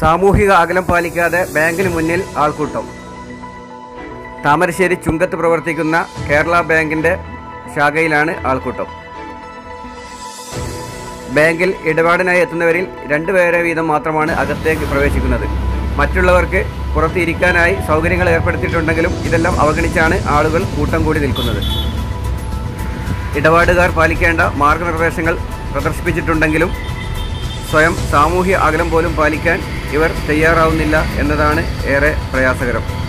സാമൂഹിക അകലം പാലിക്കാതെ ബാങ്കിന് മുന്നിൽ ആൾക്കൂട്ടം താമരശ്ശേരി ചുങ്കത്ത് പ്രവർത്തിക്കുന്ന കേരള ബാങ്കിന്റെ ശാഖയിലാണ് ആൾക്കൂട്ടം ബാങ്കിൽ ഇടപാടിനായി എത്തുന്നവരിൽ രണ്ടുപേരെ വീതം മാത്രമാണ് അകത്തേക്ക് പ്രവേശിക്കുന്നത് മറ്റുള്ളവർക്ക് പുറത്തിരിക്കാനായി സൗകര്യങ്ങൾ ഏർപ്പെടുത്തിയിട്ടുണ്ടെങ്കിലും ഇതെല്ലാം അവഗണിച്ചാണ് ആളുകൾ കൂട്ടം കൂടി നിൽക്കുന്നത് ഇടപാടുകാർ പാലിക്കേണ്ട മാർഗനിർദ്ദേശങ്ങൾ പ്രദർശിപ്പിച്ചിട്ടുണ്ടെങ്കിലും സ്വയം സാമൂഹ്യ അകലം പോലും പാലിക്കാൻ ഇവർ തയ്യാറാവുന്നില്ല എന്നതാണ് ഏറെ പ്രയാസകരം